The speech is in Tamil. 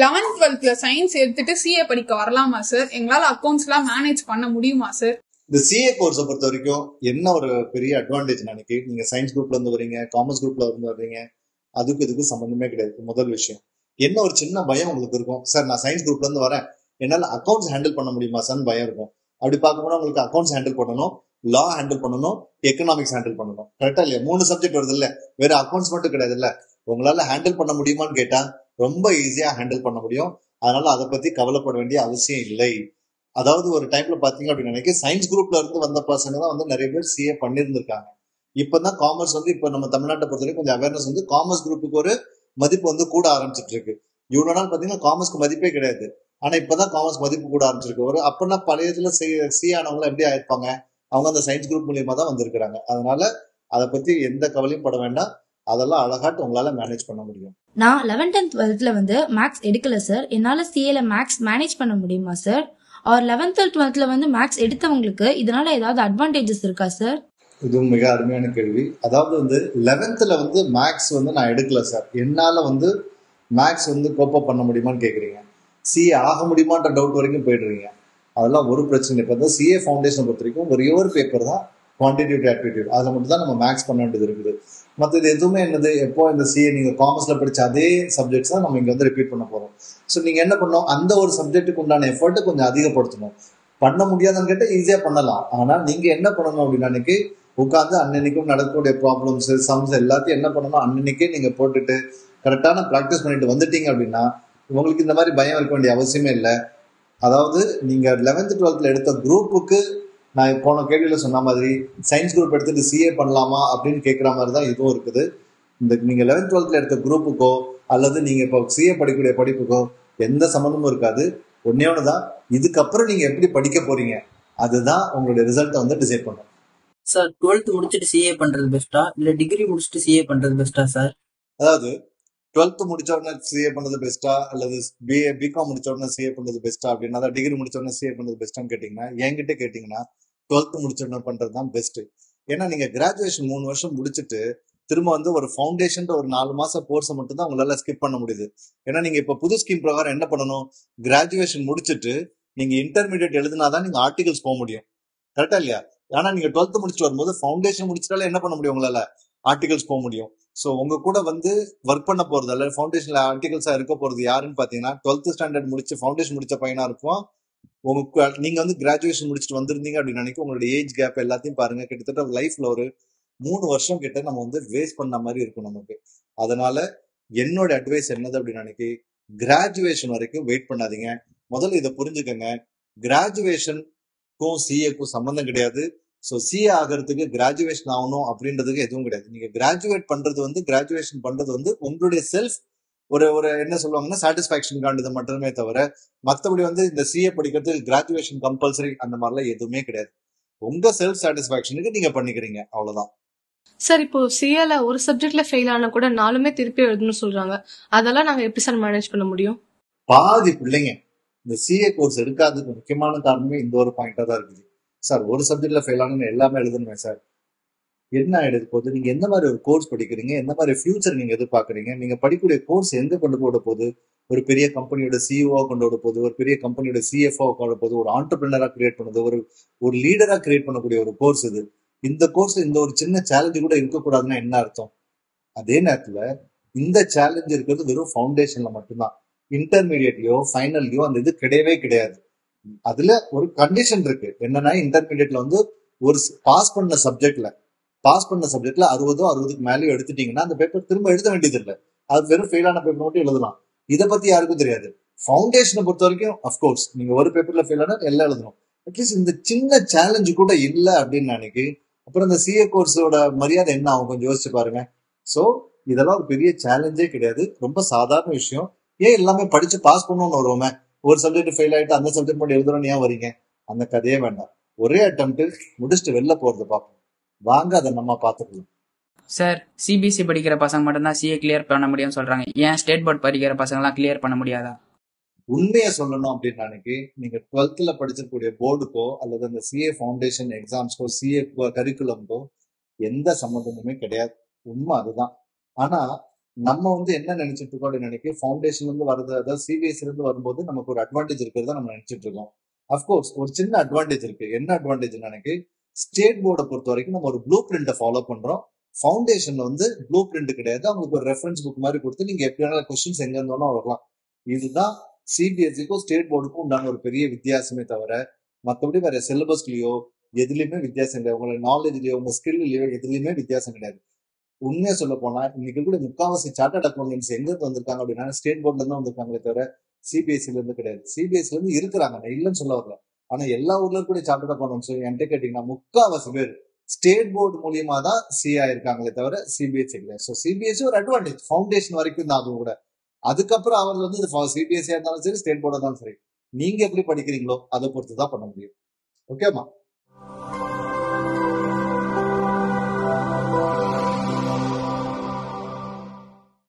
லெவன்த் டுவெல்த்ல சயின்ஸ் எடுத்துட்டு சிஏ படிக்க வரலாமா சார் எங்களால அக்கௌண்ட்ஸ் எல்லாம் மேனேஜ் பண்ண முடியுமா சார் இந்த சிஏ கோர்ஸை பொறுத்த வரைக்கும் என்ன ஒரு பெரிய அட்வான்டேஜ் நினைக்கி நீங்க சயின்ஸ் குரூப்ல இருந்து வரீங்க காமர்ஸ் குரூப்ல இருந்து வர்றீங்க அதுக்கு இதுக்கு சம்பந்தமே கிடையாது முதல் விஷயம் என்ன ஒரு சின்ன பயம் உங்களுக்கு இருக்கும் சார் நான் சயின்ஸ் குரூப்ல இருந்து வரேன் என்னால அக்கௌண்ட்ஸ் ஹேண்டில் பண்ண முடியுமா சார்னு பயம் இருக்கும் அப்படி பார்க்கும்போது உங்களுக்கு அக்கௌண்ட்ஸ் ஹேண்டில் பண்ணணும் லா ஹேண்டில் பண்ணணும் எக்கனாமிக்ஸ் ஹேண்டில் பண்ணணும் கரெக்டா இல்லையா மூணு சப்ஜெக்ட் வருது இல்ல வேற அக்கௌண்ட்ஸ் மட்டும் கிடையாது இல்ல உங்களால ஹேண்டில் பண்ண முடியுமான்னு கேட்டா ரொம்ப ஈஸியா ஹேண்டில் பண்ண முடியும் அதனால அதை பத்தி கவலைப்பட வேண்டிய அவசியம் இல்லை அதாவது ஒரு டைம்ல பாத்தீங்க அப்படின்னு நினைக்க சயின்ஸ் குரூப்ல இருந்து வந்த பசங்க தான் வந்து நிறைய பேர் சிஏ பண்ணியிருந்திருக்காங்க இப்பதான் காமர்ஸ் வந்து இப்ப நம்ம தமிழ்நாட்டை பொறுத்தவரைக்கும் கொஞ்சம் அவேர்னஸ் வந்து காமர்ஸ் குரூப்புக்கு ஒரு மதிப்பு வந்து கூட ஆரம்பிச்சிட்டு இருக்கு இவ்வளவு நாள் பாத்தீங்கன்னா காமர்ஸ்க்கு மதிப்பே கிடையாது ஆனா இப்பதான் காமர்ஸ் மதிப்பு கூட ஆரம்பிச்சிருக்கு ஒரு அப்பனா பழையதுல சி ஆனவங்க எப்படி ஆயிருப்பாங்க அவங்க அந்த சயின்ஸ் குரூப் மூலியமா தான் வந்திருக்கிறாங்க அதனால அதை பத்தி எந்த கவலையும் பட வேண்டாம் அதெல்லாம் அழகாட்டு உங்களால மேனேஜ் பண்ண முடியும் நான் லெவன்த் அண்ட் டுவெல்த்ல வந்து மேக்ஸ் எடுக்கல சார் என்னால சிஏல மேக்ஸ் மேனேஜ் பண்ண முடியுமா சார் ஆர் லெவன்த் டுவெல்த்ல வந்து மேக்ஸ் எடுத்தவங்களுக்கு இதனால ஏதாவது அட்வான்டேஜஸ் இருக்கா சார் இதுவும் மிக அருமையான கேள்வி அதாவது வந்து லெவன்த்ல வந்து மேக்ஸ் வந்து நான் எடுக்கல சார் என்னால வந்து மேக்ஸ் வந்து கோப்பப் பண்ண முடியுமான்னு கேக்குறீங்க சிஏ ஆக முடியுமான்ற டவுட் வரைக்கும் போயிடுறீங்க அதெல்லாம் ஒரு பிரச்சனை இப்போ தான் சிஏ ஃபவுண்டேஷன் பொறுத்த வரைக்கும் ஒரே ஒரு பேப்பர் தான் குவான்டிட்டிவ் ஆப்டிடியூட் அதில் மட்டும் தான் நம்ம மேக்ஸ் பண்ண வேண்டியது இருக்குது மற்றது எதுவுமே என்னது எப்போ இந்த சிஏ நீங்கள் காமர்ஸில் படிச்ச அதே சப்ஜெக்ட்ஸ் தான் நம்ம இங்கே வந்து ரிப்பீட் பண்ண போகிறோம் ஸோ நீங்கள் என்ன பண்ணணும் அந்த ஒரு சப்ஜெக்ட்டுக்கு உண்டான எஃபர்ட்டை கொஞ்சம் அதிகப்படுத்தணும் பண்ண முடியாதுன்னு கேட்டால் ஈஸியாக பண்ணலாம் ஆனால் நீங்கள் என்ன பண்ணணும் அப்படின்னா அன்னைக்கு உட்காந்து அன்னன்னைக்கும் நடக்கக்கூடிய ப்ராப்ளம்ஸ் சம்ஸ் எல்லாத்தையும் என்ன பண்ணணும் அன்னன்னைக்கே நீங்கள் போட்டுட்டு கரெக்டான ப்ராக்டிஸ் பண்ணிட்டு வந்துட்டீங்க அப்படின்னா உங்களுக்கு இந்த மாதிரி பயம் இருக்க வேண்டிய அவசியமே இல்லை அதாவது நீங்க லெவன்த் டுவெல்த்ல எடுத்த குரூப்புக்கு நான் போன கேள்வியில சொன்ன மாதிரி சயின்ஸ் குரூப் எடுத்துட்டு சிஏ பண்ணலாமா அப்படின்னு கேட்குற மாதிரி தான் இதுவும் இருக்குது இந்த நீங்க லெவன்த் டுவெல்த்ல எடுத்த குரூப்புக்கோ அல்லது நீங்க இப்போ சிஏ படிக்கக்கூடிய படிப்புக்கோ எந்த சம்மந்தமும் இருக்காது ஒன்னே ஒன்று தான் இதுக்கப்புறம் நீங்க எப்படி படிக்க போறீங்க அதுதான் உங்களுடைய ரிசல்ட்டை வந்து டிசைட் பண்ணும் சார் டுவெல்த் முடிச்சுட்டு சிஏ பண்றது பெஸ்ட்டா இல்ல டிகிரி முடிச்சுட்டு சிஏ பண்றது பெஸ்ட்டா சார் அதாவது டுவெல்த் முடிச்ச உடனே சிஏ பண்ணது பெஸ்ட்டா அல்லது பிஏ பிகாம் முடிச்ச உடனே சிஏ பண்ணது பெஸ்ட்டா அப்படின்னா அதாவது டிகிரி முடிச்ச உடனே சிஏ பண்ணது பெஸ்ட்டான்னு கேட்டிங்கன்னா என்கிட்ட கேட்டிங்கன்னா டுவெல்த் முடிச்ச உடனே பண்றது தான் பெஸ்ட் ஏன்னா நீங்க கிராஜுவேஷன் மூணு வருஷம் முடிச்சுட்டு திரும்ப வந்து ஒரு ஃபவுண்டேஷன் ஒரு நாலு மாசம் கோர்ஸை மட்டும் தான் உங்களால ஸ்கிப் பண்ண முடியுது ஏன்னா நீங்க இப்ப புது ஸ்கீம் பிரகாரம் என்ன பண்ணணும் கிராஜுவேஷன் முடிச்சுட்டு நீங்க இன்டர்மீடியட் எழுதினாதான் நீங்க ஆர்டிகல்ஸ் போக முடியும் கரெக்டா இல்லையா ஆனா நீங்க டுவெல்த் முடிச்சுட்டு வரும்போது ஃபவுண்டேஷன் முடிச்சிட்டாலே என்ன பண்ண முடியும் உங்களால ஆர்டிகல்ஸ் போக முடியும் ஸோ உங்க கூட வந்து ஒர்க் பண்ண போறது அல்ல ஃபவுண்டேஷன்ல ஆர்டிகல்ஸா இருக்க போறது யாருன்னு பாத்தீங்கன்னா டுவெல்த் ஸ்டாண்டர்ட் முடிச்சு ஃபவுண்டேஷன் முடிச்ச பையனா இருக்கும் உங்க கு- நீங்க வந்து கிராஜுவேஷன் முடிச்சுட்டு வந்திருந்தீங்க அப்படின்னு நினைக்க உங்களோட ஏஜ் கேப் எல்லாத்தையும் பாருங்க கிட்டத்தட்ட லைஃப்ல ஒரு மூணு வருஷம் கிட்ட நம்ம வந்து வேஸ்ட் பண்ண மாதிரி இருக்கும் நமக்கு அதனால என்னோட அட்வைஸ் என்னது அப்படின்னு நினைக்கி கிராஜுவேஷன் வரைக்கும் வெயிட் பண்ணாதீங்க முதல்ல இதை புரிஞ்சுக்கங்க கிராஜுவேஷனுக்கும் சிஏக்கும் சம்பந்தம் கிடையாது ஸோ சிஏ ஆகிறதுக்கு கிராஜுவேஷன் ஆகணும் அப்படின்றதுக்கு எதுவும் கிடையாது நீங்க கிராஜுவேட் பண்றது வந்து கிராஜுவேஷன் பண்றது வந்து உங்களுடைய செல்ஃப் ஒரு ஒரு என்ன சொல்லுவாங்கன்னா சாட்டிஸ்பாக்சன் காண்டது மட்டுமே தவிர மற்றபடி வந்து இந்த சிஏ படிக்கிறதுக்கு கிராஜுவேஷன் கம்பல்சரி அந்த மாதிரிலாம் எதுவுமே கிடையாது உங்க செல்ஃப் சாட்டிஸ்பாக்சனுக்கு நீங்க பண்ணிக்கிறீங்க அவ்வளவுதான் சார் இப்போ சிஏல ஒரு சப்ஜெக்ட்ல ஃபெயில் ஆனா கூட நாலுமே திருப்பி எழுதணும்னு சொல்றாங்க அதெல்லாம் நாங்க எப்படி சார் மேனேஜ் பண்ண முடியும் பாதி பிள்ளைங்க இந்த சிஏ கோர்ஸ் எடுக்காததுக்கு முக்கியமான காரணமே இந்த ஒரு பாயிண்டா தான் இருக்குது சார் ஒரு சப்ஜெக்ட்ல ஃபெயில் ஆனு எல்லாமே எழுதணுமே சார் என்ன ஆயிடுது போகுது நீங்க எந்த மாதிரி ஒரு கோர்ஸ் படிக்கிறீங்க எந்த மாதிரி ஃபியூச்சர் நீங்க எதிர்பார்க்கறீங்க நீங்க படிக்கக்கூடிய கோர்ஸ் எங்க கொண்டு போட போகுது ஒரு பெரிய கம்பெனியோட சிஇஓ கொண்டு வர போகுது ஒரு பெரிய கம்பெனியோட சிஎஃப்ஓ கொண்டு போகுது ஒரு ஆண்டர்பிரினரா கிரியேட் பண்ணுது ஒரு ஒரு லீடரா கிரியேட் பண்ணக்கூடிய ஒரு கோர்ஸ் இது இந்த கோர்ஸ் இந்த ஒரு சின்ன சேலஞ்சு கூட இருக்கக்கூடாதுன்னா என்ன அர்த்தம் அதே நேரத்துல இந்த சேலஞ்ச் இருக்கிறது வெறும் ஃபவுண்டேஷன்ல மட்டும்தான் இன்டர்மீடியட்லயோ ஃபைனல்லையோ அந்த இது கிடையவே கிடையாது அதுல ஒரு கண்டிஷன் இருக்கு என்னன்னா இன்டர்மீடியட்ல வந்து ஒரு பாஸ் பண்ண சப்ஜெக்ட்ல பாஸ் பண்ண சப்ஜெக்ட்ல அறுபதோ அறுபதுக்கு மேலேயோ எடுத்துட்டீங்கன்னா அந்த பேப்பர் திரும்ப எழுத வேண்டியது இல்லை அது வெறும் ஃபெயிலான பேப்பர் மட்டும் எழுதலாம் இதை பத்தி யாருக்கும் தெரியாது ஃபவுண்டேஷனை பொறுத்த வரைக்கும் அஃப்கோர்ஸ் நீங்க ஒரு பேப்பர்ல ஃபெயில் ஆனா எல்லாம் எழுதணும் அட்லீஸ்ட் இந்த சின்ன சேலஞ்சு கூட இல்ல அப்படின்னு நினைக்கி அப்புறம் இந்த சிஏ கோர்ஸோட மரியாதை என்ன ஆகும் கொஞ்சம் யோசிச்சு பாருங்க சோ இதெல்லாம் ஒரு பெரிய சேலஞ்சே கிடையாது ரொம்ப சாதாரண விஷயம் ஏன் எல்லாமே படிச்சு பாஸ் பண்ணணும்னு வருவோமே ஒரு சப்ஜெக்ட் ஃபெயில் ஆயிட்டு அந்த சப்ஜெக்ட் மட்டும் எழுதுறோம்னு ஏன் வரீங்க அந்த கதையே வேண்டாம் ஒரே அட்டம் முடிச்சுட்டு வெளில போறது பார்ப்போம் வாங்க அதை நம்ம பார்த்துக்கலாம் சார் சிபிஎஸ்சி படிக்கிற பசங்க மட்டும்தான் சிஏ கிளியர் பண்ண முடியும்னு சொல்றாங்க ஏன் ஸ்டேட் போர்ட் படிக்கிற பசங்கலாம் கிளியர் பண்ண முடியாதா உண்மையை சொல்லணும் அப்படின்னு அன்னைக்கு நீங்க டுவெல்த்ல படிச்சிருக்கக்கூடிய போர்டுக்கோ அல்லது அந்த சிஏ ஃபவுண்டேஷன் எக்ஸாம்ஸ்க்கோ சிஏ கரிக்குலம்க்கோ எந்த சம்மந்தமுமே கிடையாது உண்மை அதுதான் ஆனா நம்ம வந்து என்ன நினைச்சிட்டு இருக்கோம் அப்படின்னு நினைக்க ஃபவுண்டேஷன்ல இருந்து வருது அதாவது சிபிஎஸ்சி இருந்து வரும்போது நமக்கு ஒரு அட்வான்டேஜ் இருக்கிறத நம்ம நினைச்சிட்டு இருக்கோம் அஃப்கோர்ஸ் ஒரு சின்ன அட்வான்டேஜ் இருக்கு என்ன அட்வான்டேஜ் நினைக்க ஸ்டேட் போர்டை பொறுத்த வரைக்கும் நம்ம ஒரு ப்ளூ பிரிண்ட்டை ஃபாலோ பண்றோம் ஃபவுண்டேஷன்ல வந்து ப்ளூ பிரிண்ட் கிடையாது அவங்களுக்கு ஒரு ரெஃபரன்ஸ் புக் மாதிரி கொடுத்து நீங்க எப்படி வேணாலும் கொஸ்டின்ஸ் எங்க இருந்தாலும் வரலாம் இதுதான் சிபிஎஸ்சிக்கும் ஸ்டேட் போர்டுக்கும் உண்டான ஒரு பெரிய வித்தியாசமே தவிர மற்றபடி வேற சிலபஸ்லயோ எதுலயுமே வித்தியாசம் கிடையாது உங்களோட நாலேஜ்லயோ உங்க ஸ்கில்லையோ எதுலயுமே வித்தியாசம் கிடையாது உண்மையா சொல்ல போனா இன்னைக்கு கூட முக்காவாசி சார்ட்டர்ட் அக்கௌண்டன்ஸ் எங்க இருந்து வந்திருக்காங்க அப்படின்னா ஸ்டேட் போர்ட்ல இருந்து வந்திருக்காங்களே தவிர சிபிஎஸ்சில இருந்து கிடையாது சிபிஎஸ்சில இருந்து இருக்கிறாங்க நான் இல்லைன்னு சொல்ல வரல ஆனா எல்லா ஊர்ல கூட சார்ட்டர்ட் அக்கௌண்டன்ஸ் என்கிட்ட கேட்டீங்கன்னா முக்காவாசி பேர் ஸ்டேட் போர்டு மூலியமா தான் சிஆ இருக்காங்களே தவிர சிபிஎஸ்சி கிடையாது ஸோ சிபிஎஸ்சி ஒரு அட்வான்டேஜ் ஃபவுண்டேஷன் வரைக்கும் தான் அதுவும் கூட அதுக்கப்புறம் அவர் வந்து சிபிஎஸ்சியா இருந்தாலும் சரி ஸ்டேட் போர்டா இருந்தாலும் சரி நீங்க எப்படி படிக்கிறீங்களோ அதை பொறுத்து தான் பண்ண முடியும் ஓகேமா